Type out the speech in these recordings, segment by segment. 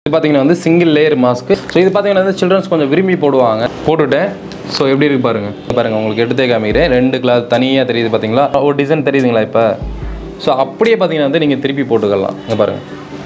இது பார்த்தீங்கன்னா வந்து சிங்கிள் லேயர் மாஸ்க் ஸோ இது பார்த்தீங்கன்னா வந்து சில்ட்ரன்ஸ் கொஞ்சம் விரும்பி போடுவாங்க போட்டுட்டேன் ஸோ எப்படி இருக்கு பாருங்க பாருங்க உங்களுக்கு எடுத்தே காமிக்கிறேன் ரெண்டு கிளாத் தனியாக தெரியுது பார்த்தீங்களா ஒரு டிசைன் தெரியுதுங்களா இப்போ ஸோ அப்படியே பார்த்தீங்கன்னா வந்து நீங்கள் திருப்பி போட்டுக்கலாம் இங்கே பாருங்க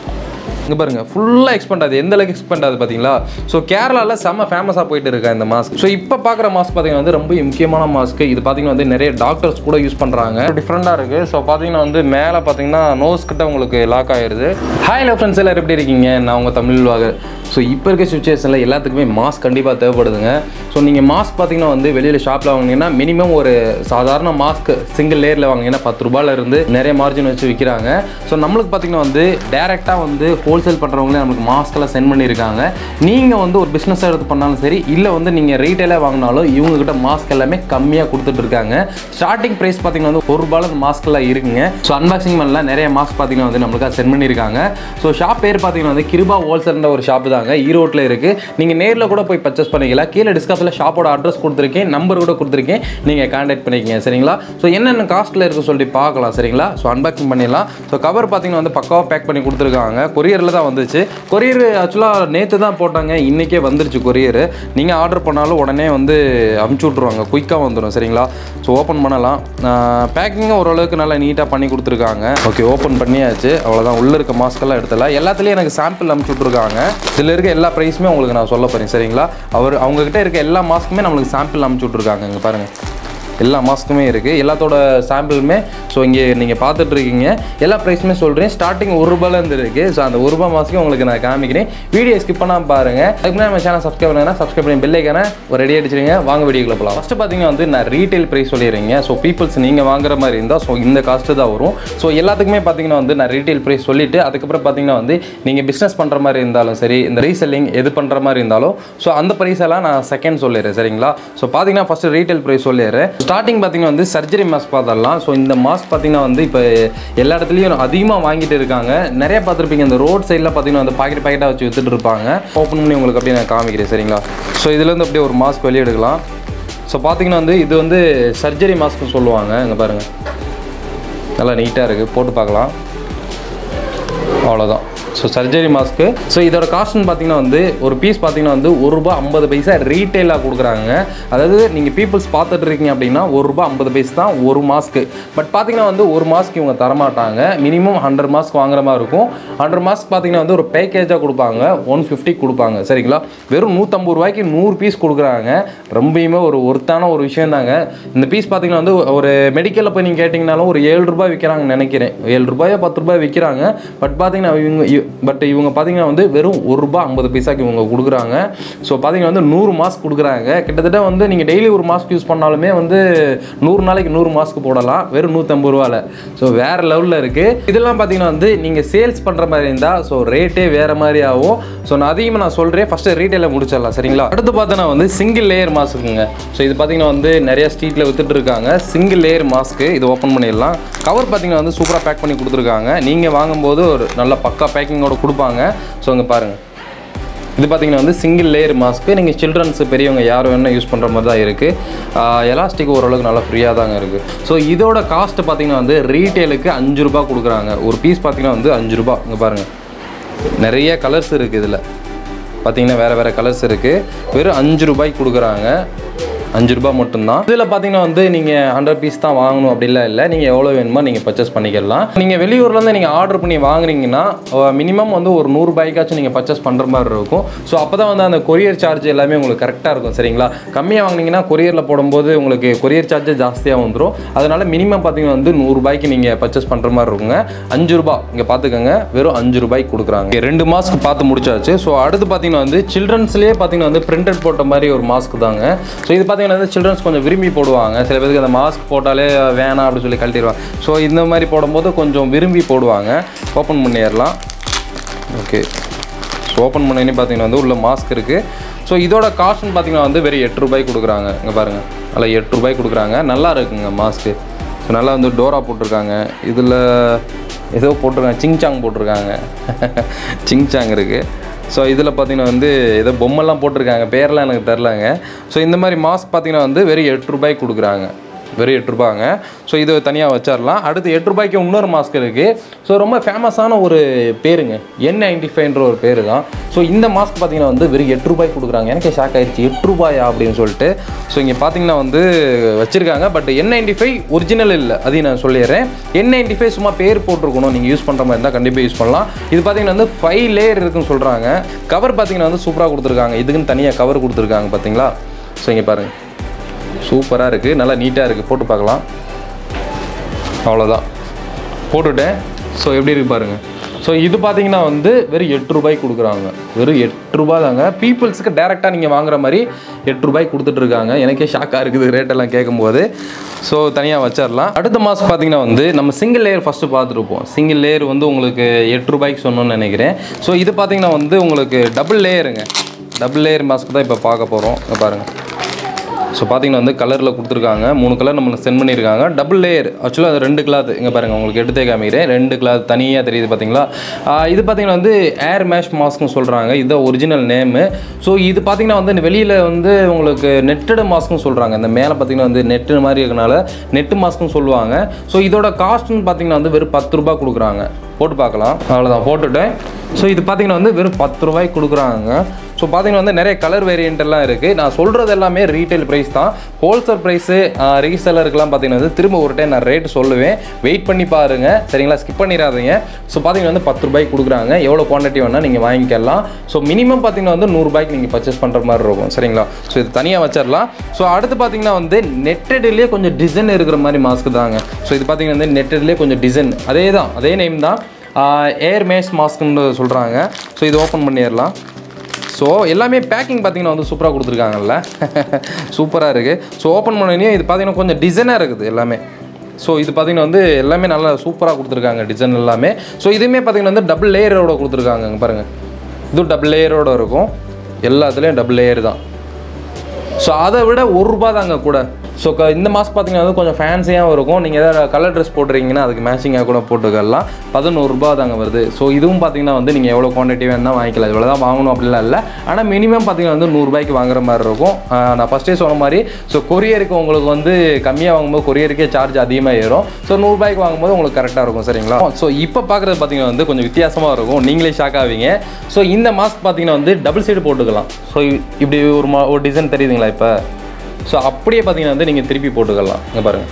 இங்கே பாருங்க ஃபுல்லாக எக்ஸ்பெண்ட் ஆகுது எந்த அளவுக்கு எக்ஸ்பெண்ட் ஆகுது பார்த்தீங்களா ஸோ கேரளாவில் செம்ம ஃபேமஸாக போயிட்டு இருக்கா இந்த மாஸ்க் ஸோ இப்போ பார்க்குற மாஸ்க் பார்த்தீங்கன்னா வந்து ரொம்ப முக்கியமான மாஸ்க் இது பார்த்தீங்கன்னா வந்து நிறைய டாக்டர்ஸ் கூட யூஸ் பண்ணுறாங்க டிஃப்ரெண்ட்டாக இருக்குது ஸோ பார்த்தீங்கன்னா வந்து மேலே பார்த்தீங்கன்னா நோஸ் கிட்ட உங்களுக்கு லாக் ஆயிருது ஹாய் லவ் ஃப்ரெண்ட்ஸ் எல்லாரும் எப்படி இருக்கீங்க நான் உங்கள் தமிழ் வாக ஸோ இப்போ இருக்க சுச்சுவேஷனில் எல்லாத்துக்குமே மாஸ்க் கண்டிப்பாக தேவைப்படுதுங்க ஸோ நீங்கள் மாஸ்க் பார்த்தீங்கன்னா வந்து வெளியில் ஷாப்பில் வாங்கினீங்கன்னா மினிமம் ஒரு சாதாரண மாஸ்க் சிங்கிள் லேயரில் வாங்கினீங்கன்னா பத்து ரூபாயில இருந்து நிறைய மார்ஜின் வச்சு விற்கிறாங்க ஸோ நம்மளுக்கு பார்த்தீங்கன்னா வந்து டேரெக்டாக வந்து ஹோல்சேல் பண்ணுறவங்களே நமக்கு மாஸ்க்கெல்லாம் சென்ட் பண்ணியிருக்காங்க நீங்கள் வந்து ஒரு பிஸ்னஸ் எடுத்து பண்ணாலும் சரி இல்லை வந்து நீங்கள் ரீட்டைலாக வாங்கினாலும் இவங்ககிட்ட மாஸ்க் எல்லாமே கம்மியாக கொடுத்துட்டு இருக்காங்க ஸ்டார்டிங் ப்ரைஸ் பார்த்தீங்கன்னா வந்து ஒரு ரூபாயில் அந்த மாஸ்க்கெல்லாம் இருக்குங்க ஸோ அன்பாக்சிங் பண்ணலாம் நிறைய மாஸ்க் பார்த்தீங்கன்னா வந்து நம்மளுக்காக சென்ட் பண்ணியிருக்காங்க ஸோ ஷாப் பேர் பார்த்தீங்கன்னா வந்து கிருபா ஹோல்சேல்ன்ற ஒரு ஷாப் தாங்க ஈரோட்டில் இருக்குது நீங்கள் நேரில் கூட போய் பர்ச்சேஸ் பண்ணிக்கலாம் கீழே டிஸ்கஸில் ஷாப்போட அட்ரஸ் கொடுத்துருக்கேன் நம்பர் கூட கொடுத்துருக்கேன் நீங்கள் கான்டாக்ட் பண்ணிக்கங்க சரிங்களா ஸோ என்னென்ன காஸ்ட்டில் இருக்குது சொல்லிட்டு பார்க்கலாம் சரிங்களா ஸோ அன்பாக்சிங் பண்ணிடலாம் ஸோ கவர் பார்த்தீங்கன்னா வந்து பக்காவாக பேக் பண்ணி கொடுத்துருக்காங்க கொரியரில் தான் வந்துச்சு கொரியர் ஆக்சுவலாக நேற்று தான் போட்டாங்க இன்றைக்கே வந்துருச்சு கொரியர் நீங்கள் ஆர்டர் பண்ணாலும் உடனே வந்து அமுச்சு விட்ருவாங்க குயிக்காக வந்துடும் சரிங்களா ஸோ ஓப்பன் பண்ணலாம் பேக்கிங்கும் ஓரளவுக்கு நல்லா நீட்டாக பண்ணி கொடுத்துருக்காங்க ஓகே ஓப்பன் பண்ணியாச்சு அவ்வளோதான் உள்ளே இருக்க மாஸ்க்கெல்லாம் எடுத்துலாம் எல்லாத்துலேயும் எனக்கு சாம்பிள் அமுச்சு விட்ருக்காங்க இதில் இருக்க எல்லா ப்ரைஸுமே உங்களுக்கு நான் சொல்ல போகிறேன் சரிங்களா அவர் அவங்கக்கிட்ட இருக்க எல்லா மாஸ்க்குமே நம்மளுக்கு சாம்பிள் அமுச்சு விட்ருக்காங்க இங்கே பாருங்கள் எல்லா மாஸ்க்குமே இருக்குது எல்லாத்தோட சாம்பிளுமே ஸோ இங்கே நீங்கள் பார்த்துட்டு இருக்கீங்க எல்லா ப்ரைஸுமே சொல்கிறேன் ஸ்டார்டிங் ஒரு ரூபாயிலேருந்து இருக்குது ஸோ அந்த ஒரு ரூபாய் மாஸ்க்கு உங்களுக்கு நான் காமிக்கிறேன் வீடியோ ஸ்கிப் பண்ணாமல் பாருங்கள் அதுக்கு முன்னாடி நம்ம சேனல் சப்ஸ்கிரைப் பண்ணுங்கன்னா சப்ஸ்கிரைப் பண்ணி பெல்லைக்கான ஒரு ரெடி அடிச்சிருங்க வாங்க வீடியோக்குள்ள போகலாம் ஃபஸ்ட்டு பார்த்தீங்கன்னா வந்து நான் ரீட்டைல் ப்ரைஸ் சொல்லிடுறீங்க ஸோ பீப்புள்ஸ் நீங்கள் வாங்குற மாதிரி இருந்தால் ஸோ இந்த காஸ்ட்டு தான் வரும் ஸோ எல்லாத்துக்குமே பார்த்தீங்கன்னா வந்து நான் ரீட்டைல் ப்ரைஸ் சொல்லிவிட்டு அதுக்கப்புறம் பார்த்தீங்கன்னா வந்து நீங்கள் பிஸ்னஸ் பண்ணுற மாதிரி இருந்தாலும் சரி இந்த ரீசெல்லிங் எது பண்ணுற மாதிரி இருந்தாலும் ஸோ அந்த ப்ரைஸ் எல்லாம் நான் செகண்ட் சொல்லிடுறேன் சரிங்களா ஸோ பார்த்தீங்கன்னா ஃபஸ்ட்டு ரீட்டைல் ப்ரைஸ் சொல்லிடுறேன் ஸ்டார்டிங் பார்த்தீங்கன்னா வந்து சர்ஜரி மாஸ்க் பார்த்தரலாம் ஸோ இந்த மாஸ்க் பார்த்தீங்கன்னா வந்து இப்போ எல்லா இடத்துலையும் அதிகமாக வாங்கிட்டு இருக்காங்க நிறைய பார்த்துருப்பீங்க இந்த ரோட் சைடில் பார்த்தீங்கன்னா வந்து பாக்கெட் பாக்கெட்டாக வச்சு வித்துட்டு இருப்பாங்க ஓப்பன் பண்ணி உங்களுக்கு அப்படியே நான் காமிக்கிறேன் சரிங்களா ஸோ இதுலேருந்து அப்படியே ஒரு மாஸ்க் வெளியே எடுக்கலாம் ஸோ பார்த்தீங்கன்னா வந்து இது வந்து சர்ஜரி மாஸ்க்னு சொல்லுவாங்க இங்கே பாருங்கள் நல்லா நீட்டாக இருக்குது போட்டு பார்க்கலாம் அவ்வளோதான் ஸோ சர்ஜரி மாஸ்க்கு ஸோ இதோட காஸ்ட்னு பார்த்தீங்கன்னா வந்து ஒரு பீஸ் பார்த்தீங்கன்னா வந்து ஒரு ரூபா ஐம்பது பைசா ரீட்டெயிலாக கொடுக்குறாங்க அதாவது நீங்கள் பீப்புள்ஸ் பார்த்துட்டு இருக்கீங்க அப்படின்னா ஒரு ரூபா ஐம்பது பைசா தான் ஒரு மாஸ்க்கு பட் பார்த்தீங்கன்னா வந்து ஒரு மாஸ்க் இவங்க தரமாட்டாங்க மினிமம் ஹண்ட்ரட் மாஸ்க் வாங்குற மாதிரி இருக்கும் ஹண்ட்ரட் மாஸ்க் பார்த்தீங்கன்னா வந்து ஒரு பேக்கேஜாக கொடுப்பாங்க ஒன் ஃபிஃப்டி கொடுப்பாங்க சரிங்களா வெறும் நூற்றம்பது ரூபாய்க்கு நூறு பீஸ் கொடுக்குறாங்க ரொம்பயுமே ஒரு ஒருத்தான ஒரு விஷயம் தாங்க இந்த பீஸ் பார்த்தீங்கன்னா வந்து ஒரு மெடிக்கலில் போய் நீங்கள் கேட்டிங்கனாலும் ஒரு ஏழு ரூபாய் விற்கிறாங்கன்னு நினைக்கிறேன் ஏழு ரூபாயோ பத்து ரூபாய் விற்கிறாங்க பட் பார்த்தீங்கன்னா இவங்க பட் இவங்க பார்த்தீங்கன்னா வந்து வெறும் ஒரு ரூபா ஐம்பது பைசாக்கு இவங்க கொடுக்குறாங்க ஸோ பார்த்தீங்கன்னா வந்து நூறு மாஸ்க் கொடுக்குறாங்க கிட்டத்தட்ட வந்து நீங்கள் டெய்லி ஒரு மாஸ்க் யூஸ் பண்ணாலுமே வந்து நூறு நாளைக்கு நூறு மாஸ்க் போடலாம் வெறும் நூற்றம்பது ரூபாவில் ஸோ வேறு லெவலில் இருக்குது இதெல்லாம் பார்த்தீங்கன்னா வந்து நீங்கள் சேல்ஸ் பண்ணுற மாதிரி இருந்தால் ஸோ ரேட்டே வேறு மாதிரி ஆகும் ஸோ நான் அதிகமாக நான் சொல்கிறேன் ஃபஸ்ட்டு ரீட்டைலில் முடிச்சிடலாம் சரிங்களா அடுத்து பார்த்தோன்னா வந்து சிங்கிள் லேயர் மாஸ்க்குங்க ஸோ இது பார்த்தீங்கன்னா வந்து நிறைய ஸ்ட்ரீட்டில் வித்துட்டு இருக்காங்க சிங்கிள் லேயர் மாஸ்க்கு இது ஓப்பன் பண்ணிடலாம் கவர் பார்த்தீங்கன்னா வந்து சூப்பராக பேக் பண்ணி கொடுத்துருக்காங்க நீங்கள் வாங்கும்போது ஒரு நல்ல பக்கா பேக்கிங்கோட கொடுப்பாங்க ஸோ இங்கே பாருங்கள் இது பார்த்தீங்கன்னா வந்து சிங்கிள் லேயர் மாஸ்க்கு நீங்கள் சில்ட்ரன்ஸ் பெரியவங்க யார் வேணால் யூஸ் பண்ணுற மாதிரி தான் இருக்குது எலாஸ்டிக் ஓரளவுக்கு நல்லா ஃப்ரீயாக தாங்க இருக்குது ஸோ இதோட காஸ்ட் பார்த்தீங்கன்னா வந்து ரீட்டெயிலுக்கு அஞ்சு ரூபா கொடுக்குறாங்க ஒரு பீஸ் பார்த்தீங்கன்னா வந்து அஞ்சு ரூபா இங்கே பாருங்கள் நிறைய கலர்ஸ் இருக்குது இதில் பார்த்தீங்கன்னா வேறு வேறு கலர்ஸ் இருக்குது வெறும் அஞ்சு ரூபாய்க்கு கொடுக்குறாங்க அஞ்சு ரூபாய் மட்டும்தான் இதில் பார்த்தீங்கன்னா வந்து நீங்கள் ஹண்ட்ரட் பீஸ் தான் வாங்கணும் அப்படிலாம் இல்லை நீங்கள் எவ்வளோ வேணுமோ நீங்கள் பர்ச்சேஸ் பண்ணிக்கலாம் நீங்கள் வெளியூர்லேருந்து நீங்கள் ஆர்டர் பண்ணி வாங்குறீங்கன்னா மினிமம் வந்து ஒரு நூறுபாய்க்காச்சும் நீங்கள் பர்ச்சேஸ் பண்ணுற மாதிரி இருக்கும் ஸோ அப்போ தான் வந்து அந்த கொரியர் சார்ஜ் எல்லாமே உங்களுக்கு கரெக்டாக இருக்கும் சரிங்களா கம்மியாக வாங்கினீங்கன்னா கொரியரில் போடும்போது உங்களுக்கு கொரியர் சார்ஜ் ஜாஸ்தியாக வந்துடும் அதனால் மினிமம் பார்த்தீங்கன்னா வந்து நூறுரூபாய்க்கு நீங்கள் பர்ச்சேஸ் பண்ணுற மாதிரி இருக்குங்க அஞ்சு ரூபாய் இங்கே பார்த்துக்கோங்க வெறும் அஞ்சு ரூபாய்க்கு கொடுக்குறாங்க ரெண்டு மாஸ்க் பார்த்து முடிச்சாச்சு ஸோ அடுத்து பார்த்தீங்கன்னா வந்து சில்ட்ரன்ஸ்லேயே பார்த்தீங்கன்னா வந்து பிரிண்டட் போட்ட மாதிரி ஒரு மாஸ்க் தாங்க ஸோ இது பார்த்தீங்கன்னா வந்து சில்ட்ரன்ஸ் கொஞ்சம் விரும்பி போடுவாங்க சில பேருக்கு அந்த மாஸ்க் போட்டாலே வேணாம் அப்படின்னு சொல்லி கழட்டிடுவாங்க ஸோ இந்த மாதிரி போடும்போது கொஞ்சம் விரும்பி போடுவாங்க ஓப்பன் பண்ணிடலாம் ஓகே ஸோ ஓப்பன் பண்ணி பார்த்தீங்கன்னா வந்து உள்ள மாஸ்க் இருக்குது ஸோ இதோட காஸ்ட்னு பார்த்தீங்கன்னா வந்து வெறும் எட்டு ரூபாய் கொடுக்குறாங்க இங்கே பாருங்கள் அதில் எட்டு ரூபாய் கொடுக்குறாங்க நல்லா இருக்குங்க மாஸ்க்கு ஸோ நல்லா வந்து டோரா போட்டிருக்காங்க இதில் ஏதோ போட்டிருக்காங்க சிங்சாங் போட்டிருக்காங்க சிங்சாங் இருக்குது ஸோ இதில் பார்த்தீங்கன்னா வந்து ஏதோ பொம்மைலாம் போட்டிருக்காங்க பேரெலாம் எனக்கு தெரிலங்க ஸோ இந்த மாதிரி மாஸ்க் பார்த்தீங்கன்னா வந்து வெறும் எட்டு ரூபாய்க்கு கொடுக்குறாங்க வெறும் எட்டு ரூபாங்க ஸோ இது தனியாக வச்சிடலாம் அடுத்து எட்டு ரூபாய்க்கு இன்னொரு மாஸ்க் இருக்குது ஸோ ரொம்ப ஃபேமஸான ஒரு பேருங்க என் நைன்டி ஃபைவ்ன்ற ஒரு பேர் தான் ஸோ இந்த மாஸ்க் பார்த்தீங்கன்னா வந்து வெறும் எட்டு ரூபாய்க்கு கொடுக்குறாங்க எனக்கே ஷாக் ஆயிடுச்சு எட்டு ரூபாயா அப்படின்னு சொல்லிட்டு ஸோ இங்கே பார்த்தீங்கன்னா வந்து வச்சுருக்காங்க but N ninety five original இல்லை அதையும் நான் சொல்லிடுறேன் என் நைன்டி ஃபைவ் சும்மா பேர் போட்டிருக்கணும் நீங்கள் யூஸ் பண்ணுற மாதிரி இருந்தால் கண்டிப்பாக யூஸ் பண்ணலாம் இது பார்த்தீங்கன்னா வந்து ஃபைவ் லேயர் இருக்குன்னு சொல்கிறாங்க கவர் பார்த்தீங்கன்னா வந்து சூப்பராக கொடுத்துருக்காங்க இதுக்குன்னு தனியாக கவர் கொடுத்துருக்காங்க பார்த்தீங்களா ஸோ இங்கே பாருங்கள் சூப்பராக இருக்குது நல்லா நீட்டாக இருக்குது போட்டு பார்க்கலாம் அவ்வளோதான் போட்டுட்டேன் ஸோ எப்படி இருக்கு பாருங்கள் ஸோ இது பார்த்தீங்கன்னா வந்து வெறும் எட்டு ரூபாய்க்கு கொடுக்குறாங்க வெறும் எட்டு ரூபாய் தாங்க பீப்புள்ஸுக்கு டேரெக்டாக நீங்கள் வாங்குற மாதிரி எட்டு ரூபாய்க்கு கொடுத்துட்ருக்காங்க எனக்கே ஷாக்காக இருக்குது ரேட்டெல்லாம் கேட்கும்போது ஸோ தனியாக வச்சிடலாம் அடுத்த மாதம் பார்த்தீங்கன்னா வந்து நம்ம சிங்கிள் லேயர் ஃபஸ்ட்டு பார்த்துருப்போம் சிங்கிள் லேயர் வந்து உங்களுக்கு எட்டு ரூபாய்க்கு சொன்னோன்னு நினைக்கிறேன் ஸோ இது பார்த்தீங்கன்னா வந்து உங்களுக்கு டபுள் லேயருங்க டபுள் லேயர் மாஸ்க் தான் இப்போ பார்க்க போகிறோம் பாருங்கள் ஸோ பார்த்தீங்கன்னா வந்து கலரில் கொடுத்துருக்காங்க மூணு கலர் நம்மளுக்கு சென்ட் பண்ணியிருக்காங்க டபுள் லேயர் ஆக்சுவலாக அது ரெண்டு கிளாத் இங்கே பாருங்கள் உங்களுக்கு எடுத்தே காமிக்கிறேன் ரெண்டு கிளாத் தனியாக தெரியுது பார்த்தீங்களா ஆஹ் இது பார்த்தீங்கன்னா வந்து ஏர் மேஷ் மாஸ்க்னு சொல்கிறாங்க இதுதான் ஒரிஜினல் நேமு ஸோ இது பார்த்தீங்கன்னா வந்து வெளியில் வந்து உங்களுக்கு நெட்டடு மாஸ்க்னு சொல்கிறாங்க இந்த மேலே பார்த்தீங்கன்னா வந்து நெட்டு மாதிரி இருக்கனால நெட்டு மாஸ்க்னு சொல்லுவாங்க ஸோ இதோட காஸ்ட்னு பார்த்தீங்கன்னா வந்து வெறும் பத்து ரூபாய் கொடுக்குறாங்க போட்டு பார்க்கலாம் அவ்வளோதான் போட்டுட்டேன் ஸோ இது பார்த்தீங்கன்னா வந்து வெறும் பத்து ரூபாய்க்கு கொடுக்குறாங்க ஸோ பார்த்தீங்கன்னா வந்து நிறைய கலர் வேரியண்ட் எல்லாம் இருக்குது நான் சொல்கிறது எல்லாமே ரீட்டைல் ப்ரைஸ் தான் ஹோல்சேல் ப்ரைஸு ரீசெல்லருக்குலாம் பார்த்தீங்கன்னா வந்து திரும்ப ஒரு டைம் நான் ரேட் சொல்லுவேன் வெயிட் பண்ணி பாருங்க சரிங்களா ஸ்கிப் பண்ணிடாதீங்க ஸோ பார்த்தீங்கன்னா வந்து பத்து ரூபாய்க்கு கொடுக்குறாங்க எவ்வளோ குவான்டிட்டி வேணால் நீங்கள் வாங்கிக்கலாம் ஸோ மினிமம் பார்த்தீங்கன்னா வந்து நூறுரூபாய்க்கு நீங்கள் பர்ச்சேஸ் பண்ணுற மாதிரி இருக்கும் சரிங்களா ஸோ இது தனியாக வச்சிடலாம் ஸோ அடுத்து பார்த்தீங்கன்னா வந்து நெட்டட்லேயே கொஞ்சம் டிசைன் இருக்கிற மாதிரி மாஸ்க் தாங்க ஸோ இது பார்த்தீங்கன்னா வந்து நெட்டட்லேயே கொஞ்சம் டிசைன் அதே தான் அதே நேம் தான் ஏர் மேஸ் மாஸ்க்குன்னு சொல்கிறாங்க ஸோ இது ஓப்பன் பண்ணிடலாம் ஸோ எல்லாமே பேக்கிங் பார்த்தீங்கன்னா வந்து சூப்பராக கொடுத்துருக்காங்கல்ல சூப்பராக இருக்குது ஸோ ஓப்பன் பண்ணி இது பார்த்தீங்கன்னா கொஞ்சம் டிசைனாக இருக்குது எல்லாமே ஸோ இது பார்த்தீங்கன்னா வந்து எல்லாமே நல்லா சூப்பராக கொடுத்துருக்காங்க டிசைன் எல்லாமே ஸோ இதுவுமே பார்த்தீங்கன்னா வந்து டபுள் லேயரோட கொடுத்துருக்காங்க இங்க பாருங்கள் இதுவும் டபுள் லேயரோட இருக்கும் எல்லாத்துலேயும் டபுள் லேயர் தான் ஸோ அதை விட ஒரு ரூபா தாங்க கூட ஸோ க இந்த மாதம் பார்த்தீங்கன்னா வந்து கொஞ்சம் ஃபேன்சியாகவும் இருக்கும் நீங்கள் எதாவது கலர் ட்ரெஸ் போட்டுறீங்கன்னா அதுக்கு மேட்சிங்காக கூட போட்டுக்கலாம் பதினோருபா தாங்க வருது ஸோ இதுவும் பார்த்தீங்கன்னா வந்து நீங்கள் எவ்வளோ குவான்டிட்டி வேணால் வாங்கிக்கலாம் இவ்வளோ தான் வாங்கணும் அப்படிலாம் இல்லை ஆனால் மினிமம் பார்த்தீங்கன்னா வந்து நூறுரூபாய்க்கு வாங்குற மாதிரி இருக்கும் ஆஹ் நான் ஃபஸ்ட்டே சொன்ன மாதிரி ஸோ கொரியருக்கு உங்களுக்கு வந்து கம்மியாக வாங்கும்போது கொரியருக்கே சார்ஜ் அதிகமாக ஏறும் ஸோ நூறுரூபாய்க்கு வாங்கும்போது உங்களுக்கு கரெக்டாக இருக்கும் சரிங்களா ஸோ இப்போ பார்க்குறது பார்த்தீங்கன்னா வந்து கொஞ்சம் வித்தியாசமாக இருக்கும் நீங்களே ஷாக் ஆவீங்க ஸோ இந்த மாஸ்க் பார்த்தீங்கன்னா வந்து டபுள் சைடு போட்டுக்கலாம் ஸோ இப்படி ஒரு மா ஒரு டிசைன் தெரியுதுங்களா இப்போ ஸோ அப்படியே பார்த்தீங்கன்னா வந்து நீங்கள் திருப்பி போட்டுக்கலாம் இங்கே பாருங்கள்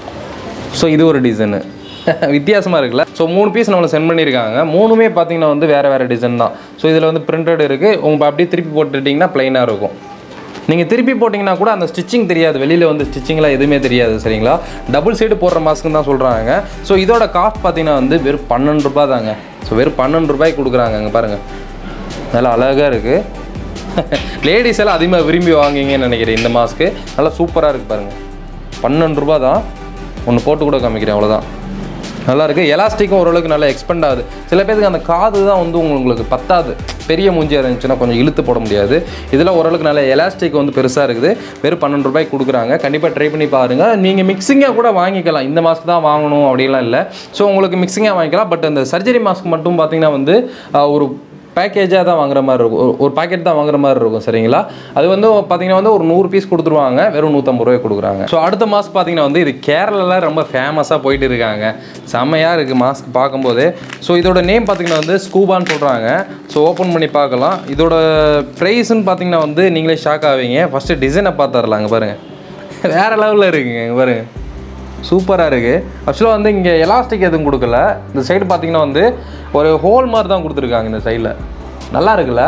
ஸோ இது ஒரு டிசைனு வித்தியாசமாக இருக்குல்ல ஸோ மூணு பீஸ் நம்மளை சென்ட் பண்ணியிருக்காங்க மூணுமே பார்த்தீங்கன்னா வந்து வேறு வேறு டிசைன் தான் ஸோ இதில் வந்து பிரிண்டட் இருக்குது உங்கள் அப்படியே திருப்பி போட்டுட்டிங்கன்னா ப்ளைனாக இருக்கும் நீங்கள் திருப்பி போட்டிங்கன்னா கூட அந்த ஸ்டிச்சிங் தெரியாது வெளியில் வந்து ஸ்டிச்சிங்லாம் எதுவுமே தெரியாது சரிங்களா டபுள் சைடு போடுற மாஸ்க்குன்னு தான் சொல்கிறாங்க ஸோ இதோட காஸ்ட் பார்த்தீங்கன்னா வந்து வெறும் பன்னெண்டு ரூபாய் தாங்க ஸோ வெறும் பன்னெண்டு ரூபாய்க்கு கொடுக்குறாங்க இங்கே பாருங்கள் நல்லா அழகாக இருக்குது லேடிஸ் எல்லாம் அதிகமாக விரும்பி வாங்குவீங்கன்னு நினைக்கிறேன் இந்த மாஸ்க்கு நல்லா சூப்பராக இருக்குது பாருங்கள் பன்னெண்டு ரூபா தான் ஒன்று போட்டு கூட காமிக்கிறேன் அவ்வளோதான் நல்லா இருக்குது எலாஸ்டிக்கும் ஓரளவுக்கு நல்லா எக்ஸ்பெண்ட் ஆகுது சில பேருக்கு அந்த காது தான் வந்து உங்களுக்கு பத்தாது பெரிய மூஞ்சியாக இருந்துச்சுன்னா கொஞ்சம் இழுத்து போட முடியாது இதில் ஓரளவுக்கு நல்ல எலாஸ்டிக் வந்து பெருசாக இருக்குது வெறும் பன்னெண்டு ரூபாய்க்கு கொடுக்குறாங்க கண்டிப்பாக ட்ரை பண்ணி பாருங்கள் நீங்கள் மிக்சிங்காக கூட வாங்கிக்கலாம் இந்த மாஸ்க் தான் வாங்கணும் அப்படிலாம் இல்லை ஸோ உங்களுக்கு மிக்சிங்காக வாங்கிக்கலாம் பட் அந்த சர்ஜரி மாஸ்க் மட்டும் பார்த்தீங்கன்னா வந்து ஆஹ், ஒரு பேக்கேஜாக தான் வாங்குற மாதிரி இருக்கும் ஒரு- ஒரு பாக்கெட் தான் வாங்குற மாதிரி இருக்கும் சரிங்களா அது வந்து பார்த்தீங்கன்னா வந்து ஒரு நூறு பீஸ் கொடுத்துருவாங்க வெறும் நூற்றம்பது ரூபாய் கொடுக்குறாங்க ஸோ அடுத்த மாஸ்க் பார்த்தீங்கன்னா வந்து இது கேரளாவில் ரொம்ப ஃபேமஸாக போயிட்டு இருக்காங்க செம்மையாக இருக்குது மாஸ்க் பார்க்கும்போது ஸோ இதோட நேம் பார்த்தீங்கன்னா வந்து ஸ்கூபான்னு சொல்கிறாங்க ஸோ ஓப்பன் பண்ணி பார்க்கலாம் இதோட ப்ரைஸ்ன்னு பார்த்தீங்கன்னா வந்து நீங்களே ஷாக் ஆவீங்க ஃபஸ்ட்டு டிசைனை பார்த்துடலாங்க பாருங்கள் வேறு லெவலில் இருக்குங்க இங்க பாருங்க சூப்பராக இருக்குது ஆக்சுவலாக வந்து இங்கே எலாஸ்டிக் எதுவும் கொடுக்கல இந்த சைடு பார்த்தீங்கன்னா வந்து ஒரு ஹோல் மாதிரி தான் கொடுத்துருக்காங்க இந்த சைடில் நல்லா இருக்குல்ல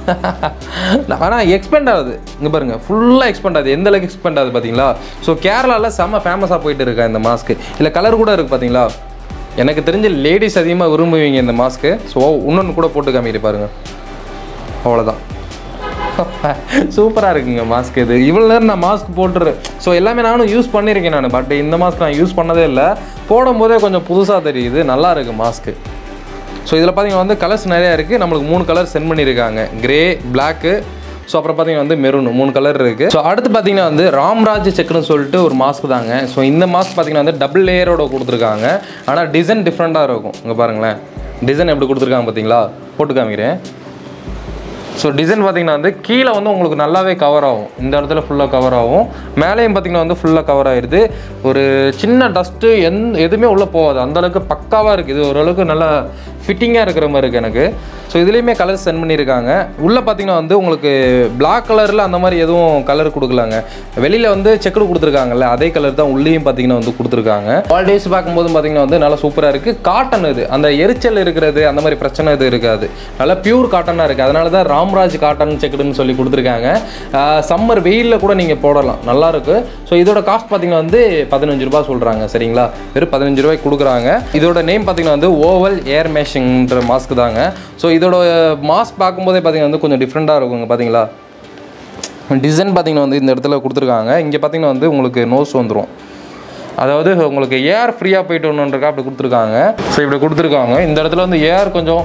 ஆனால் எக்ஸ்பெண்ட் ஆகுது இங்கே பாருங்கள் ஃபுல்லாக எக்ஸ்பெண்ட் ஆகுது எந்த அளவுக்கு எக்ஸ்பெண்ட் ஆகுது பார்த்தீங்களா ஸோ கேரளாவில் செம்ம ஃபேமஸாக போயிட்டு இருக்கா இந்த மாஸ்க்கு இல்லை கலர் கூட இருக்குது பார்த்தீங்களா எனக்கு தெரிஞ்ச லேடிஸ் அதிகமாக விரும்புவீங்க இந்த மாஸ்க்கு ஸோ இன்னொன்று கூட போட்டு காமிக்கிட்டு பாருங்கள் அவ்வளோதான் சூப்பராக இருக்குங்க மாஸ்க் இது இவ்வளோ நேரம் நான் மாஸ்க் போட்டுறேன் ஸோ எல்லாமே நானும் யூஸ் பண்ணியிருக்கேன் நான் பட் இந்த மாஸ்க் நான் யூஸ் பண்ணதே இல்லை போடும்போதே கொஞ்சம் புதுசாக தெரியுது நல்லா இருக்கு மாஸ்க்கு ஸோ இதில் பார்த்தீங்கன்னா வந்து கலர்ஸ் நிறையா இருக்குது நம்மளுக்கு மூணு கலர் சென்ட் பண்ணியிருக்காங்க கிரே பிளாக்கு ஸோ அப்புறம் பார்த்தீங்கன்னா வந்து மெரூன் மூணு கலர் இருக்குது ஸோ அடுத்து பார்த்தீங்கன்னா வந்து ராம்ராஜ் செக்குன்னு சொல்லிட்டு ஒரு மாஸ்க் தாங்க ஸோ இந்த மாஸ்க் பார்த்தீங்கன்னா வந்து டபுள் லேயரோட கொடுத்துருக்காங்க ஆனால் டிசைன் டிஃப்ரெண்ட்டாக இருக்கும் இங்கே பாருங்களேன் டிசைன் எப்படி கொடுத்துருக்காங்க பார்த்தீங்களா போட்டு காமிக்கிறேன் ஸோ டிசைன் பார்த்தீங்கன்னா வந்து கீழே வந்து உங்களுக்கு நல்லாவே கவர் ஆகும் இந்த இடத்துல ஃபுல்லாக கவர் ஆகும் மேலேயும் பார்த்தீங்கன்னா வந்து ஃபுல்லாக கவர் ஆயிடுது ஒரு சின்ன டஸ்ட்டு எந் எதுவுமே உள்ளே போகாது அந்த அளவுக்கு பக்காவாக இருக்குது இது ஓரளவுக்கு நல்லா ஃபிட்டிங்காக இருக்கிற மாதிரி இருக்குது எனக்கு ஸோ இதுலேயுமே கலர் சென்ட் பண்ணியிருக்காங்க உள்ளே பார்த்தீங்கன்னா வந்து உங்களுக்கு Black கலரில் அந்த மாதிரி எதுவும் கலர் கொடுக்கலாங்க வெளியில் வந்து செக்குடு கொடுத்துருக்காங்கல்ல அதே கலர் தான் உள்ளேயும் பார்த்தீங்கன்னா வந்து கொடுத்துருக்காங்க குவாலிட்டிஸ் பார்க்கும்போது பார்த்தீங்கன்னா வந்து நல்லா சூப்பராக இருக்குது காட்டன் இது அந்த எரிச்சல் இருக்கிறது அந்த மாதிரி பிரச்சனை இது இருக்காது நல்லா பியூர் காட்டனாக இருக்குது அதனால தான் ராம்ராஜ் காட்டன் செக்குடுன்னு சொல்லி கொடுத்துருக்காங்க சம்மர் வெயிலில் கூட நீங்கள் போடலாம் நல்லா இருக்கு ஸோ இதோட காஸ்ட் பார்த்தீங்கன்னா வந்து பதினஞ்சு ரூபாய் சொல்கிறாங்க சரிங்களா வெறும் பதினஞ்சு ரூபாய்க்கு கொடுக்குறாங்க இதோட நேம் பார்த்தீங்கன்னா வந்து ஓவல் ஏர் மேஷிங்ன்ற மாஸ்க் தாங்க ஸோ இதோட மாஸ்க் பார்க்கும்போதே பார்த்தீங்கன்னா வந்து கொஞ்சம் டிஃப்ரெண்ட்டாக இருக்குங்க பார்த்தீங்களா டிசைன் பார்த்தீங்கன்னா வந்து இந்த இடத்துல கொடுத்துருக்காங்க இங்கே பார்த்தீங்கன்னா வந்து உங்களுக்கு நோஸ் வந்துடும் அதாவது உங்களுக்கு ஏர் ஃப்ரீயாக போயிட்டு வரணுன்றக்கா அப்படி கொடுத்துருக்காங்க ஸோ இப்படி கொடுத்துருக்காங்க இந்த இடத்துல வந்து ஏர் கொஞ்சம்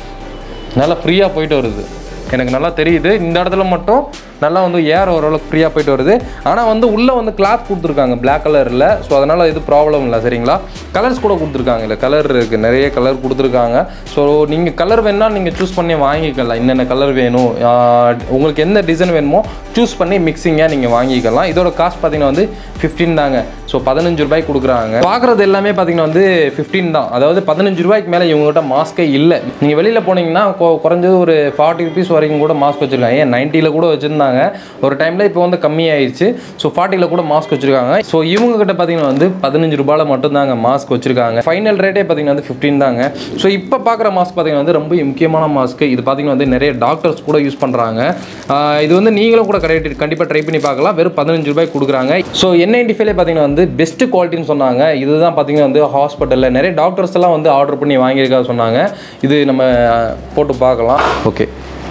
நல்லா ஃப்ரீயாக போயிட்டு வருது எனக்கு நல்லா தெரியுது இந்த இடத்துல மட்டும் நல்லா வந்து ஏர் ஓரளவுக்கு ஃப்ரீயாக போயிட்டு வருது ஆனால் வந்து உள்ளே வந்து கிளாத் கொடுத்துருக்காங்க Black கலரில் ஸோ அதனால் இது ப்ராப்ளம் இல்லை சரிங்களா கலர்ஸ் கூட கொடுத்துருக்காங்க இல்லை கலர் இருக்குது நிறைய கலர் கொடுத்துருக்காங்க ஸோ நீங்கள் கலர் வேணால் நீங்கள் சூஸ் பண்ணி வாங்கிக்கலாம் என்னென்ன கலர் வேணும் ஆஹ் உங்களுக்கு எந்த டிசைன் வேணுமோ சூஸ் பண்ணி மிக்சிங்காக நீங்கள் வாங்கிக்கலாம் இதோட காஸ்ட் பார்த்தீங்கன்னா வந்து ஃபிஃப்டீன் தாங்க ஸோ பதினஞ்சு ரூபாய்க்கு கொடுக்குறாங்க பார்க்குறது எல்லாமே பார்த்தீங்கன்னா வந்து ஃபிஃப்டீன் தான் அதாவது பதினஞ்சு ரூபாய்க்கு மேலே இவங்ககிட்ட மாஸ்க்கே இல்லை நீங்கள் வெளியில் போனீங்கன்னா கொ- குறைஞ்சது ஒரு ஃபார்ட்டி ருபீஸ் வரைக்கும் கூட மாஸ்க் வச்சுருக்காங்க ஏன் நைன்ட்டியில் கூட வச்சுருந்தாங்க ஒரு டைமில் இப்போ வந்து கம்மியாயிடுச்சு ஸோ ஃபார்ட்டியில் கூட மாஸ்க் வச்சுருக்காங்க ஸோ இவங்க கிட்ட பார்த்தீங்கன்னா வந்து பதினஞ்சு ரூபாயில் மட்டும்தாங்க மாஸ்க் வச்சுருக்காங்க ஃபைனல் ரேட்டே பார்த்தீங்கன்னா வந்து ஃபிஃப்டீன் தாங்க ஸோ இப்போ பார்க்குற மாஸ்க் பார்த்தீங்கன்னா வந்து ரொம்ப முக்கியமான மாஸ்க் இது பார்த்தீங்கன்னா வந்து நிறைய டாக்டர்ஸ் கூட யூஸ் பண்ணுறாங்க இது வந்து நீங்களும் கூட கரெக்ட் கண்டிப்பாக ட்ரை பண்ணி பார்க்கலாம் வெறும் பதினஞ்சு ரூபாய்க்கு கொடுக்குறாங்க ஸோ என் நைன்டி ஃபைவ்ல பார்த்தீங்கன்னா வந்து பெஸ்ட் குவாலிட்டின்னு சொன்னாங்க இதுதான் பார்த்தீங்கன்னா வந்து ஹாஸ்பிட்டலில் நிறைய டாக்டர்ஸ் எல்லாம் வந்து ஆர்டர் பண்ணி வாங்கியிருக்கா சொன்னாங்க இது நம்ம அஹ், போட்டு பார்க்கலாம் ஓகே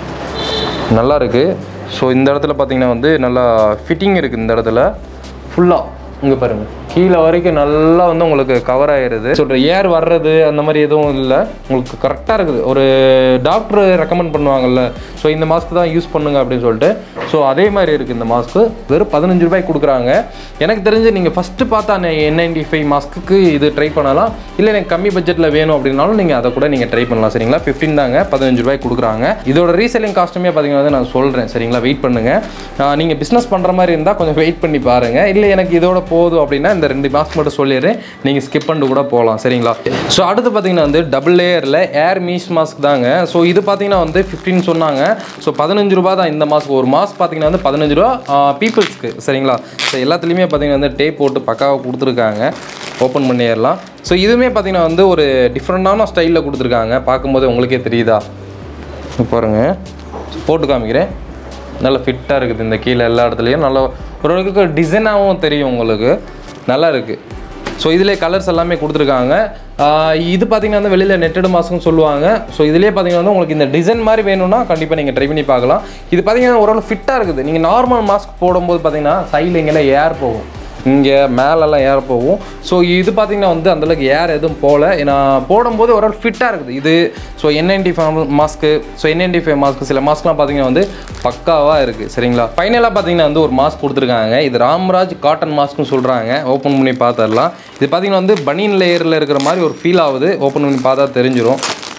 நல்லா இருக்குது ஸோ இந்த இடத்துல பார்த்தீங்கன்னா வந்து நல்லா ஃபிட்டிங் இருக்குது இந்த இடத்துல ஃபுல்லாக இங்கே பாருங்கள் கீழே வரைக்கும் நல்லா வந்து உங்களுக்கு கவர் ஆயிருது சொல்கிற ஏர் வர்றது அந்த மாதிரி எதுவும் இல்லை உங்களுக்கு கரெக்டாக இருக்குது ஒரு டாக்டர் ரெக்கமெண்ட் பண்ணுவாங்கல்ல ஸோ இந்த மாஸ்க் தான் யூஸ் பண்ணுங்க அப்படின்னு சொல்லிட்டு ஸோ அதே மாதிரி இருக்குது இந்த மாஸ்க்கு வெறும் பதினஞ்சு ரூபாய்க்கு கொடுக்குறாங்க எனக்கு தெரிஞ்சு நீங்கள் ஃபஸ்ட்டு பார்த்தா என் நைன்டி ஃபைவ் மாஸ்க்கு இது ட்ரை பண்ணலாம் இல்லை எனக்கு கம்மி பட்ஜெட்டில் வேணும் அப்படின்னாலும் நீங்கள் அதை கூட நீங்கள் ட்ரை பண்ணலாம் சரிங்களா ஃபிஃப்டின் தாங்க பதினஞ்சு ரூபாய்க்கு கொடுக்குறாங்க இதோட ரீசெல்லிங் காஸ்ட்டுமே பார்த்தீங்கன்னா வந்து நான் சொல்கிறேன் சரிங்களா வெயிட் பண்ணுங்கள் நீங்கள் பிஸ்னஸ் பண்ணுற மாதிரி இருந்தால் கொஞ்சம் வெயிட் பண்ணி பாருங்கள் இல்லை எனக்கு இதோட போதும் அப்படின்னா இந்த ரெண்டு மாஸ்க் மட்டும் சொல்லிடுறேன் நீங்கள் ஸ்கிப் பண்ணிட்டு கூட போகலாம் சரிங்களா ஸோ அடுத்து பார்த்தீங்கன்னா வந்து டபுள் லேயரில் ஏர் மீஸ் மாஸ்க் தாங்க ஸோ இது பார்த்தீங்கன்னா வந்து ஃபிஃப்டின் சொன்னாங்க ஸோ பதினஞ்சு ரூபா தான் இந்த மாஸ்க் ஒரு மாஸ்க் பார்த்தீங்கன்னா வந்து பதினஞ்சு ரூபா பீப்புள்ஸ்க்கு சரிங்களா ஸோ எல்லாத்துலேயுமே பார்த்தீங்கன்னா வந்து டேப் போட்டு பக்காவாக கொடுத்துருக்காங்க ஓப்பன் பண்ணிடலாம் ஸோ இதுவுமே பார்த்தீங்கன்னா வந்து ஒரு டிஃப்ரெண்டான ஸ்டைலில் கொடுத்துருக்காங்க பார்க்கும்போது உங்களுக்கே தெரியுதா இங்க பாருங்க போட்டு காமிக்கிறேன் நல்லா ஃபிட்டாக இருக்குது இந்த கீழே எல்லா இடத்துலையும் நல்லா ஓரளவுக்கு டிசைனாகவும் தெரியும் உங்களுக்கு நல்லா இருக்குது ஸோ இதிலே கலர்ஸ் எல்லாமே கொடுத்துருக்காங்க ஆஹ் இது பார்த்தீங்கன்னா வந்து வெளியில் நெட்டட் மாஸ்க்னு சொல்லுவாங்க ஸோ இதுலேயே பார்த்தீங்கன்னா வந்து உங்களுக்கு இந்த டிசைன் மாதிரி வேணும்னா கண்டிப்பாக நீங்கள் ட்ரை பண்ணி பார்க்கலாம் இது பார்த்தீங்கன்னா ஓரளவு ஃபிட்டாக இருக்குது நீங்கள் நார்மல் மாஸ்க் போடும்போது பார்த்தீங்கன்னா சைடில் இங்கெல்லாம் ஏர் போகும் இங்கே மேலெல்லாம் ஏர் போகும் ஸோ இது பார்த்தீங்கன்னா வந்து அந்தளவுக்கு ஏர் எதுவும் போகல நான் போடும்போது ஓரளவு ஃபிட்டாக இருக்குது இது so N ninety five mask so N ninety five mask சில மாஸ்க்லாம் பார்த்தீங்கன்னா வந்து பக்காவாக இருக்குது சரிங்களா ஃபைனலாக பார்த்தீங்கன்னா வந்து ஒரு மாஸ்க் கொடுத்துருக்காங்க இது ராம்ராஜ் காட்டன் மாஸ்க்னு சொல்கிறாங்க ஓப்பன் பண்ணி பார்த்துடலாம் இது பார்த்தீங்கன்னா வந்து பனியன் லேயரில் இருக்கிற மாதிரி ஒரு ஃபீல் ஆகுது ஓப்பன் பண்ணி பார்த்தா தெரிஞ்சிடும்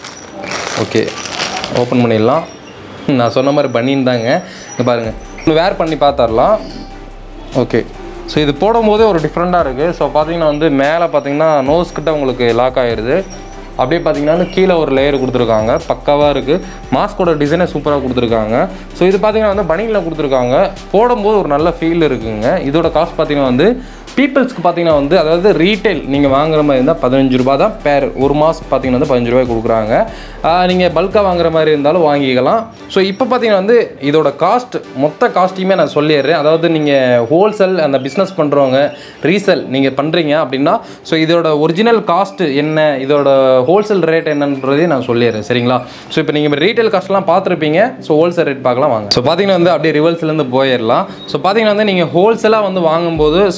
ஓகே ஓப்பன் பண்ணிடலாம் நான் சொன்ன மாதிரி பனியன் தாங்க இங்க பாருங்கள் இன்னும் வேர் பண்ணி பார்த்துடலாம் ஓகே ஸோ இது போடும்போதே ஒரு டிஃப்ரெண்ட்டாக இருக்குது ஸோ பார்த்தீங்கன்னா வந்து மேலே பார்த்தீங்கன்னா நோஸ் கிட்ட உங்களுக்கு லாக் ஆயிடுது அப்படியே பார்த்தீங்கன்னா கீழே ஒரு லேயர் கொடுத்துருக்காங்க பக்காவாக இருக்குது மாஸ்கோட டிசைனே சூப்பராக கொடுத்துருக்காங்க ஸோ இது பார்த்தீங்கன்னா வந்து பனியில் கொடுத்துருக்காங்க போடும்போது ஒரு நல்ல ஃபீல் இருக்குங்க இதோட காஸ்ட் பார்த்தீங்கன்னா வந்து பீப்புள்ஸ்க்கு பார்த்தீங்கன்னா வந்து அதாவது ரீட்டைல் நீங்கள் வாங்குற மாதிரி இருந்தால் பதினஞ்சு ரூபா தான் பேர் ஒரு மாதம் பார்த்தீங்கன்னா வந்து பதினஞ்சு ரூபாய் கொடுக்குறாங்க நீங்கள் பல்காக வாங்குற மாதிரி இருந்தாலும் வாங்கிக்கலாம் ஸோ இப்போ பார்த்தீங்கன்னா வந்து இதோட காஸ்ட் மொத்த காஸ்ட்டையுமே நான் சொல்லிடுறேன் அதாவது நீங்கள் ஹோல்சேல் அந்த பிஸ்னஸ் பண்ணுறவங்க ரீசேல் நீங்கள் பண்ணுறீங்க அப்படின்னா ஸோ இதோட ஒரிஜினல் காஸ்ட் என்ன இதோட ஹோல்சேல் ரேட் என்னன்றதையும் நான் சொல்லிடுறேன் சரிங்களா ஸோ இப்போ நீங்கள் ரீட்டைல் காஸ்ட்லாம் பார்த்துருப்பீங்க ஸோ ஹோல்சேல் ரேட் பார்க்கலாம் வாங்க ஸோ பார்த்தீங்கன்னா வந்து அப்படியே ரிவர்ஸ்லேருந்து போயிடலாம் ஸோ பார்த்தீங்கன்னா வந்து நீங்கள் ஹோல்சேலாக வந்து வாங்கும்போது ஸோ இந்த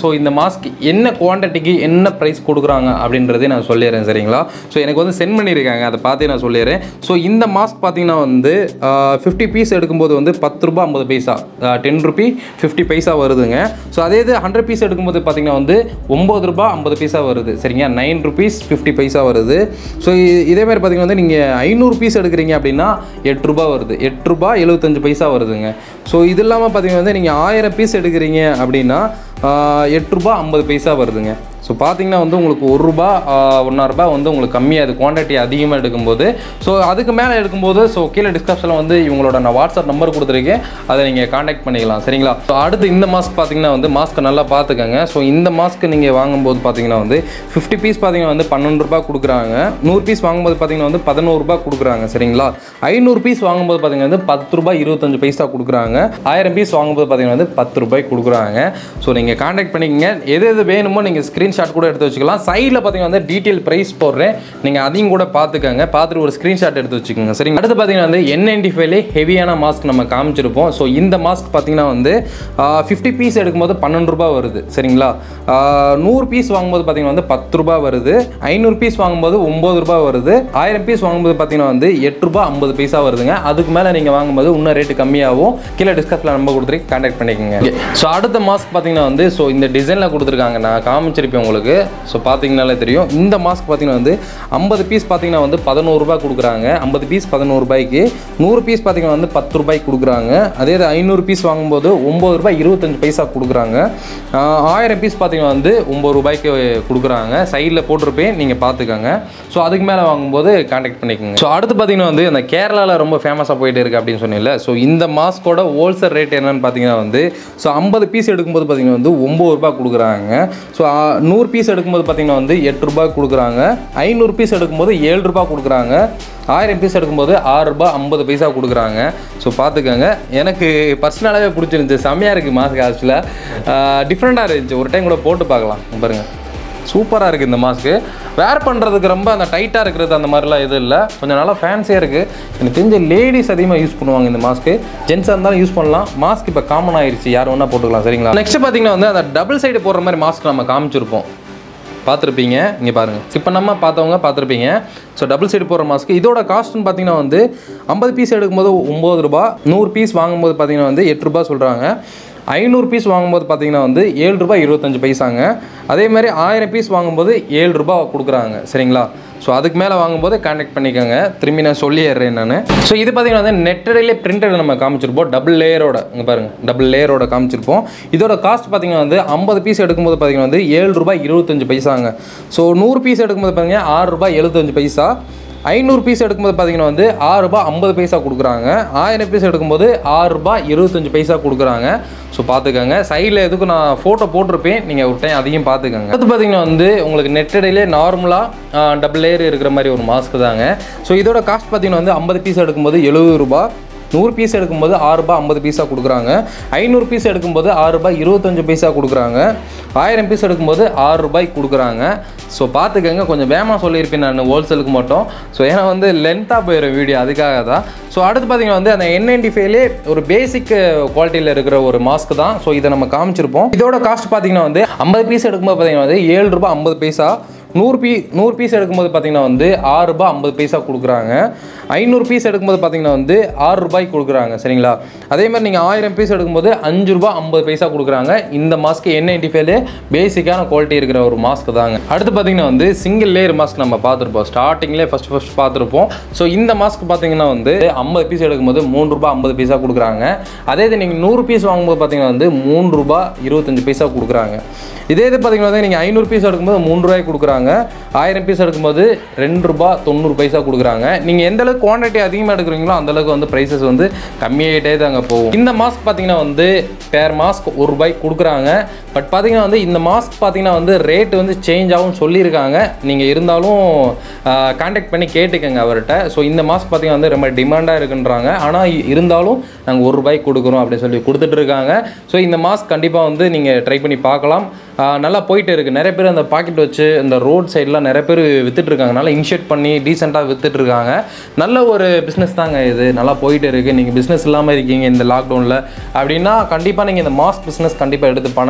மாஸ்க் என்ன குவான்டிட்டிக்கு என்ன ப்ரைஸ் கொடுக்குறாங்க அப்படின்றதே நான் சொல்லிடுறேன் சரிங்களா ஸோ எனக்கு வந்து சென்ட் பண்ணியிருக்காங்க அதை பார்த்து நான் சொல்லிடுறேன் ஸோ இந்த மாஸ்க் பார்த்தீங்கன்னா வந்து ஃபிஃப்டி பீஸ் எடுக்கும்போது வந்து பத்து ரூபா ஐம்பது பைசா டென் ருபி ஃபிஃப்டி பைசா வருதுங்க ஸோ அதே இது ஹண்ட்ரட் பீஸ் எடுக்கும்போது பார்த்தீங்கன்னா வந்து ஒம்பது ரூபா ஐம்பது பைசா வருது சரிங்க நைன் ருபீஸ் ஃபிஃப்டி பைசா வருது ஸோ இதே மாதிரி பார்த்தீங்கன்னா வந்து நீங்கள் ஐநூறு பீஸ் எடுக்கிறீங்க அப்படின்னா எட்டு ரூபா வருது எட்டு ரூபா எழுபத்தஞ்சு பைசா வருதுங்க ஸோ இது இல்லாமல் பார்த்தீங்கன்னா வந்து நீங்கள் ஆயிரம் பீஸ் எடுக்கிறீங்க அப்படின்னா ஆஹ், எட்டு ரூபா ஐம்பது பைசா வருதுங்க ஸோ பார்த்தீங்கன்னா வந்து உங்களுக்கு ஒரு ரூபா ஒன்றா ரூபாய் வந்து உங்களுக்கு கம்மியாக அது குவான்டிட்டி அதிகமாக எடுக்கும்போது ஸோ அதுக்கு மேலே எடுக்கும்போது ஸோ கீழே டிஸ்கிரிப்ஷனில் வந்து இவங்களோட நான் வாட்ஸ்அப் நம்பர் கொடுத்துருக்கேன் அதை நீங்கள் காண்டாக்ட் பண்ணிக்கலாம் சரிங்களா ஸோ அடுத்து இந்த மாஸ்க் பார்த்தீங்கன்னா வந்து மாஸ்க்கை நல்லா பார்த்துக்கங்க ஸோ இந்த மாஸ்க் நீங்கள் வாங்கும்போது பார்த்தீங்கன்னா வந்து ஃபிஃப்டி பீஸ் பார்த்தீங்கன்னா வந்து பன்னெண்டு ரூபாய் கொடுக்குறாங்க நூறு பீஸ் வாங்கும்போது பார்த்தீங்கன்னா வந்து பதினோரு ரூபாய் கொடுக்குறாங்க சரிங்களா ஐநூறு பீஸ் வாங்கும்போது பார்த்தீங்கன்னா வந்து பத்து ரூபாய் இருபத்தஞ்சு பைசா கொடுக்குறாங்க ஆயிரம் பீஸ் வாங்கும்போது பார்த்தீங்கன்னா வந்து பத்து ரூபாய் கொடுக்குறாங்க ஸோ நீங்கள் காண்டாக்ட் பண்ணிக்கங்க எது எது வேணுமோ நீங்கள் ஸ்க்ரீன்ஷாட் கூட எடுத்து வச்சுக்கலாம் சைடில் பார்த்தீங்கன்னா வந்து டீட்டெயில் ப்ரைஸ் போடுறேன் நீங்கள் அதையும் கூட பார்த்துக்கங்க பார்த்துட்டு ஒரு ஸ்க்ரீன்ஷாட் எடுத்து வச்சுக்கோங்க சரிங்க அடுத்து பார்த்தீங்கன்னா வந்து என் நைன்டி ஃபைவ்லே ஹெவியான மாஸ்க் நம்ம காமிச்சிருப்போம் ஸோ இந்த மாஸ்க் பார்த்தீங்கன்னா வந்து ஃபிஃப்டி பீஸ் எடுக்கும்போது பன்னெண்டு ரூபாய் வருது சரிங்களா ஆஹ், நூறு பீஸ் வாங்கும்போது பார்த்தீங்கன்னா வந்து பத்து ரூபாய் வருது ஐநூறு பீஸ் வாங்கும்போது ஒம்பது ரூபாய் வருது ஆயிரம் பீஸ் வாங்கும்போது பார்த்தீங்கன்னா வந்து எட்டு ரூபாய் ஐம்பது பைசா வருதுங்க அதுக்கு மேலே நீங்கள் வாங்கும்போது இன்னும் ரேட்டு கம்மியாகும் கீழே டிஸ்கஸில் நம்ப கொடுத்துருக்கு கான்டாக்ட் பண்ணிக்கோங்க ஸோ அடுத்த மாஸ்க் பார்த்தீங்கன்னா வந்து ஸோ இந்த டிசைனில் கொடுத்துருக்காங்க நான் காமிச்சிருப்பேன் உங்களுக்கு ஸோ பார்த்தீங்கனாலே தெரியும் இந்த மாஸ்க் பார்த்தீங்கன்னா வந்து ஐம்பது பீஸ் பார்த்தீங்கன்னா வந்து பதினோரு ரூபாய் கொடுக்குறாங்க ஐம்பது பீஸ் பதினோரு ரூபாய்க்கு நூறு பீஸ் பார்த்தீங்கன்னா வந்து பத்து ரூபாய்க்கு கொடுக்குறாங்க அதே இது ஐநூறு பீஸ் வாங்கும்போது ஒம்பது ரூபாய் இருபத்தஞ்சு பைசா கொடுக்குறாங்க ஆஹ் ஆயிரம் பீஸ் பார்த்தீங்கன்னா வந்து ஒம்பது ரூபாய்க்கு கொடுக்குறாங்க சைடில் போட்டிருப்பேன் நீங்கள் பார்த்துக்கோங்க ஸோ அதுக்கு மேலே வாங்கும்போது கான்டாக்ட் பண்ணிக்கோங்க ஸோ அடுத்து பார்த்தீங்கன்னா வந்து அந்த கேரளாவில் ரொம்ப ஃபேமஸாக போயிட்டு இருக்கு அப்படின்னு சொன்னீங்கல்ல ஸோ இந்த மாஸ்கோட ஹோல்சேல் ரேட் என்னன்னு பார்த்தீங்கன்னா வந்து ஸோ ஐம்பது பீஸ் எடுக்கும்போது பார்த்தீங்கன்னா வந்து ஒம்பது ரூபாய் கொடுக்குறாங்க ஸோ நூறு பீஸ் எடுக்கும்போது பார்த்தீங்கன்னா வந்து எட்டு ரூபாய் கொடுக்குறாங்க ஐநூறு பீஸ் எடுக்கும்போது ஏழு ரூபாய் கொடுக்குறாங்க ஆயிரம் பீஸ் எடுக்கும்போது ஆறு ரூபாய் ஐம்பது பைசா கொடுக்குறாங்க ஸோ பார்த்துக்கோங்க எனக்கு பர்சனலாகவே பிடிச்சிருந்துச்சு செம்மையாக இருக்குது மாஸ்க் ஆக்சுவலாக டிஃப்ரெண்ட்டாக இருந்துச்சு ஒரு டைம் கூட போட்டு பார்க்கலாம் இங்க பாருங்க சூப்பராக இருக்குது இந்த மாஸ்க்கு வேர் பண்ணுறதுக்கு ரொம்ப அந்த டைட்டாக இருக்கிறது அந்த மாதிரிலாம் எதுவும் இல்லை கொஞ்சம் நல்லா ஃபேன்சியாக இருக்குது எனக்கு தெரிஞ்ச லேடிஸ் அதிகமாக யூஸ் பண்ணுவாங்க இந்த மாஸ்க்கு ஜென்ஸாக இருந்தாலும் யூஸ் பண்ணலாம் மாஸ்க் இப்போ காமன் ஆயிருச்சு யார் வேணால் போட்டுக்கலாம் சரிங்களா நெக்ஸ்ட் பார்த்தீங்கன்னா வந்து அந்த டபுள் சைடு போடுற மாதிரி மாஸ்க் நம்ம காமிச்சிருப்போம் பார்த்துருப்பீங்க இங்கே பாருங்கள் இப்போ நம்ம பார்த்தவங்க பார்த்துருப்பீங்க ஸோ டபுள் சைடு போடுற மாஸ்க்கு இதோட காஸ்ட்னு பார்த்தீங்கன்னா வந்து ஐம்பது பீஸ் எடுக்கும்போது ஒம்பது ரூபா நூறு பீஸ் வாங்கும்போது பார்த்தீங்கன்னா வந்து எட்டு ரூபா சொல்கிறாங்க ஐநூறு பீஸ் வாங்கும்போது பார்த்தீங்கன்னா வந்து ஏழு ரூபாய் இருபத்தஞ்சு பைசாங்க அதே மாதிரி ஆயிரம் பீஸ் வாங்கும்போது ஏழு ரூபாய் கொடுக்குறாங்க சரிங்களா ஸோ அதுக்கு மேலே வாங்கும்போது கான்டாக்ட் பண்ணிக்கோங்க திரும்பி நான் சொல்லிடுறேன் நான் ஸோ இது பார்த்தீங்கன்னா வந்து நெட்டடிலே பிரிண்டட் நம்ம காமிச்சிருப்போம் டபுள் லேயரோட இங்கே பாருங்க டபுள் லேயரோட காமிச்சிருப்போம் இதோட காஸ்ட் பார்த்தீங்கன்னா வந்து ஐம்பது பீஸ் எடுக்கும்போது பார்த்தீங்கன்னா வந்து ஏழு ரூபாய் இருபத்தஞ்சு பைசாங்க ஸோ நூறு பீஸ் எடுக்கும்போது பார்த்தீங்கன்னா ஆறு ரூபாய் எழுபத்தஞ்சு பைசா ஐநூறு பீஸ் எடுக்கும்போது பார்த்தீங்கன்னா வந்து ஆறு ரூபாய் ஐம்பது பைசா கொடுக்குறாங்க ஆயிரம் பீஸ் எடுக்கும்போது ஆறு ரூபாய் இருபத்தஞ்சு பைசா கொடுக்குறாங்க ஸோ பார்த்துக்கோங்க சைடில் எதுக்கும் நான் ஃபோட்டோ போட்டிருப்பேன் நீங்கள் ஒரு டைம் அதையும் பார்த்துக்கோங்க அடுத்து பார்த்தீங்கன்னா வந்து உங்களுக்கு நெட்டடிலே நார்மலாக டபுள் லேயர் இருக்கிற மாதிரி ஒரு மாஸ்க் தாங்க ஸோ இதோட காஸ்ட் பார்த்தீங்கன்னா வந்து ஐம்பது பீஸ் எடுக்கும்போது எழுபது ரூபாய் நூறு பீஸ் எடுக்கும்போது ஆறு ரூபாய் ஐம்பது பைசா கொடுக்குறாங்க ஐநூறு பீஸ் எடுக்கும்போது ஆறு ரூபாய் இருபத்தஞ்சு பைசா கொடுக்குறாங்க ஆயிரம் பீஸ் எடுக்கும்போது ஆறு ரூபாய் கொடுக்குறாங்க ஸோ பார்த்துக்கங்க கொஞ்சம் வேகமாக சொல்லியிருப்பேன் நான் ஹோல்சேலுக்கு மட்டும் ஸோ ஏன்னா வந்து லென்த்தாக போயிடும் வீடியோ அதுக்காக தான் ஸோ அடுத்து பார்த்தீங்கன்னா வந்து அந்த என் நைன்டி ஃபைவ்லே ஒரு பேசிக் குவாலிட்டியில் இருக்கிற ஒரு மாஸ்க் தான் ஸோ இதை நம்ம காமிச்சிருப்போம் இதோட காஸ்ட் பார்த்தீங்கன்னா வந்து ஐம்பது பீஸ் எடுக்கும்போது பார்த்தீங்கன்னா வந்து ஏழு ரூபாய் ஐம்பது பைசா நூறு பீ நூறு பீஸ் எடுக்கும்போது பார்த்தீங்கன்னா வந்து ஆறு ரூபாய் ஐம்பது பைசா கொடுக்குறாங்க ஐநூறு பீஸ் எடுக்கும்போது பார்த்தீங்கன்னா வந்து ஆறு ரூபாய் கொடுக்குறாங்க சரிங்களா அதே மாதிரி நீங்கள் ஆயிரம் பீஸ் எடுக்கும்போது அஞ்சு ரூபாய் ஐம்பது பைசா கொடுக்குறாங்க இந்த மாஸ்க்கு என் நைன்டி ஃபைவ்ல பேசிக்கான குவாலிட்டி இருக்கிற ஒரு மாஸ்க் தாங்க அடுத்து பார்த்தீங்கன்னா வந்து சிங்கிள் லேயர் மாஸ்க் நம்ம பார்த்துருப்போம் ஸ்டார்டிங்லேயே ஃபஸ்ட் ஃபஸ்ட் பார்த்துருப்போம் ஸோ இந்த மாஸ்க் பார்த்தீங்கன்னா வந்து ஐம்பது பீஸ் எடுக்கும்போது மூணு ரூபாய் ஐம்பது பைசா கொடுக்குறாங்க அதே இது நீங்கள் நூறு பீஸ் வாங்கும்போது பார்த்தீங்கன்னா வந்து மூணு ரூபாய் இருபத்தஞ்சு பைசா கொடுக்குறாங்க இதே இது பார்த்தீங்கன்னா வந்து நீங்கள் ஐநூறு பீஸ் எடுக்கும்போது மூணு ரூபாய் கொடுக்குறாங்க ஆயிரம் பீஸ் எடுக்கும்போது ரெண்டு ரூபாய் தொண்ணூறு பைசா கொடுக்குறாங்க நீங்கள் எந்த அளவுக்கு குவான்டிட்டி அதிகமாக எடுக்கிறீங்களோ அந்த அளவுக்கு வந்து ப்ரைஸஸ் வந்து கம்மியாகிட்டே தாங்க போகும் இந்த மாஸ்க் பார்த்தீங்கன்னா வந்து பேர் மாஸ்க் ஒரு ரூபாய் கொடுக்குறாங்க பட் பார்த்தீங்கன்னா வந்து இந்த மாஸ்க் பார்த்தீங்கன்னா வந்து ரேட் வந்து சேஞ்ச் ஆகும் சொல்லியிருக்காங்க நீங்கள் இருந்தாலும் காண்டாக்ட் பண்ணி கேட்டுக்கங்க அவர்கிட்ட ஸோ இந்த மாஸ்க் பார்த்தீங்கன்னா வந்து ரொம்ப டிமாண்டாக இருக்குன்றாங்க ஆனால் இருந்தாலும் நாங்கள் ஒரு ரூபாய்க்கு கொடுக்குறோம் அப்படின்னு சொல்லி கொடுத்துட்டு இருக்காங்க ஸோ இந்த மாஸ்க் கண்டிப்பாக வந்து நீங்கள் ட்ரை பண்ணி பார்க்கலாம் ஆஹ் நல்லா போயிட்டு இருக்குது நிறைய பேர் அந்த பாக்கெட் வச்சு இந்த ரோட் சைட்லாம் நிறைய பேர் வித்துட்டு இருக்காங்க நல்லா இனிஷியேட் பண்ணி டீசெண்டாக வித்துட்டு இருக்காங்க நல்ல ஒரு பிஸ்னஸ் தாங்க இது நல்லா போயிட்டு இருக்குது நீங்கள் பிஸ்னஸ் இல்லாமல் இருக்கீங்க இந்த லாக்டவுனில் அப்படின்னா கண்டிப்பாக நீங்கள் இந்த மாஸ்க் பிஸ்னஸ் கண்டிப்பாக எடுத்து பண்ணலாம்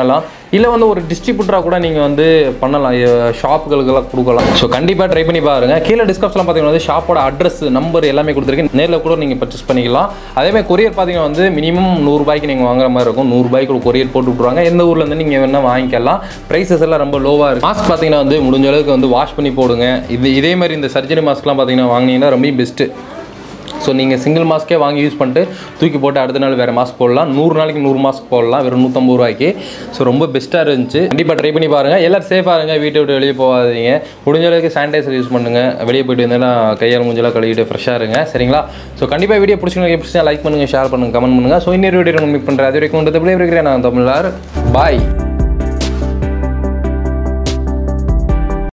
இல்லை வந்து ஒரு டிஸ்ட்ரிபியூட்டராக கூட நீங்கள் வந்து பண்ணலாம் ஷாப்புகளுக்கெல்லாம் கொடுக்கலாம் ஸோ கண்டிப்பாக ட்ரை பண்ணி பாருங்க கீழே டிஸ்கிரிப்ஷனில் பார்த்தீங்கன்னா வந்து ஷாப்போட அட்ரஸ் நம்பர் எல்லாமே கொடுத்துருக்கேன் நேரில் கூட நீங்கள் பர்ச்சேஸ் பண்ணிக்கலாம் அதேமாதிரி கொரியர் பார்த்தீங்கன்னா வந்து மினிமம் நூறுரூபாய்க்கு நீங்கள் வாங்குற மாதிரி இருக்கும் நூறுரூபாய்க்கு ஒரு கொரியர் போட்டு விட்ருவாங்க எந்த ஊர்லேருந்து நீங்கள் வேணால் வாங்கிக்கலாம் ப்ரைஸஸ் எல்லாம் ரொம்ப லோவாக இருக்குது மாஸ்க் பார்த்தீங்கன்னா வந்து முடிஞ்ச அளவுக்கு வந்து வாஷ் பண்ணி போடுங்க இது இதே மாதிரி இந்த சர்ஜரி மாஸ்க்லாம் பார்த்தீங்கன்னா வாங்கினீங்கன்னா ரொம்ப பெஸ்ட்டு ஸோ நீங்கள் சிங்கிள் மாஸ்க்கே வாங்கி யூஸ் பண்ணிட்டு தூக்கி போட்டு அடுத்த நாள் வேறு மாஸ்க் போடலாம் நூறு நாளைக்கு நூறு மாஸ்க் போடலாம் வெறும் நூற்றம்பது ரூபாய்க்கு ஸோ ரொம்ப பெஸ்ட்டாக இருந்துச்சு கண்டிப்பாக ட்ரை பண்ணி பாருங்கள் எல்லோரும் சேஃபாக இருங்க வீட்டை விட்டு வெளியே போகாதீங்க முடிஞ்ச அளவுக்கு சானிடைசர் யூஸ் பண்ணுங்கள் வெளியே போயிட்டு வந்தாலும் கையால் மூஞ்செல்லாம் கழுவிட்டு ஃப்ரெஷ்ஷாக இருங்க சரிங்களா ஸோ கண்டிப்பாக வீடியோ பிடிச்சிங்க பிடிச்சா லைக் பண்ணுங்கள் ஷேர் பண்ணுங்கள் கமெண்ட் பண்ணுங்கள் ஸோ இன்னொரு வீடியோ மீட் பண்ணுறேன் அது வரைக்கும் வந்து இருக்கிறேன் நான் தமிழார் பாய்